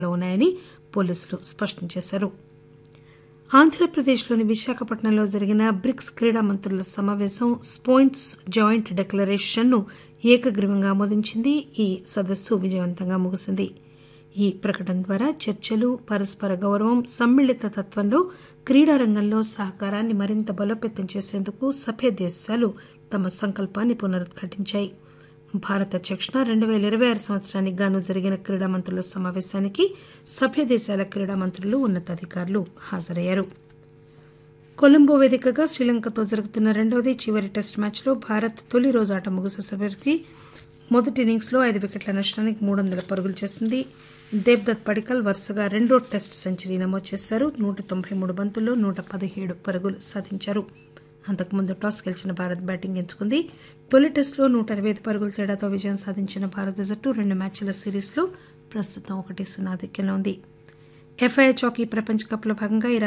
లో ఉన్నాయని పోలీసులు స్పష్టం చేశారు ఆంధ్రప్రదేశ్లోని విశాఖపట్నంలో జరిగిన బ్రిక్స్ క్రీడా మంత్రుల సమావేశం స్పోయింట్స్ జాయింట్ డిక్లరేషన్ను ఏకగ్రీవంగా ఆమోదించింది ఈ సదస్సు విజయవంతంగా ముగిసింది ఈ ప్రకటన ద్వారా చర్చలు పరస్పర గౌరవం సమ్మిళిత తత్వంలో క్రీడా రంగంలో సహకారాన్ని మరింత బలోపేతం చేసేందుకు సభ్య దేశాలు తమ సంకల్పాన్ని పునరుద్ఘాటించాయి భారత అధ్యక్షున రెండు పేల ఇరవై ఆరు సంవత్సరానికి గాను జరిగిన క్రీడా మంత్రుల సమావేశానికి సభ్య దేశాల క్రీడా మంత్రులు ఉన్నతాధికారులు హాజరయ్యారు కొలంబో వేదికగా శ్రీలంకతో జరుగుతున్న రెండవది చివరి టెస్ట్ మ్యాచ్లో భారత్ తొలి రోజు ఆట ముగిసేసరికి మొదటి ఇన్నింగ్స్లో ఐదు వికెట్ల నష్టానికి మూడు వందల పరుగులు చేసింది దేవ్దత్ పడికల్ వరుసగా రెండో టెస్ట్ సెంచరీ నమోదు చేశారు నూట తొంభై మూడు బంతుల్లో నూట పదిహేడు పరుగులు సాధించారు అంతకుముందు టాస్ గెలిచిన భారత్ బ్యాటింగ్ ఎంచుకుంది తొలి టెస్టులో నూట అరవై ఐదు పరుగుల తేడాతో విజయం సాధించిన భారత జట్టు రెండు మ్యాచ్ల సిరీస్లో ప్రస్తుతం ఒకటి సున్నా ఆధిక్యంలో ఉంది ఎఫ్ఐహెచ్ హాకీ ప్రపంచ కప్లో భాగంగా ఈ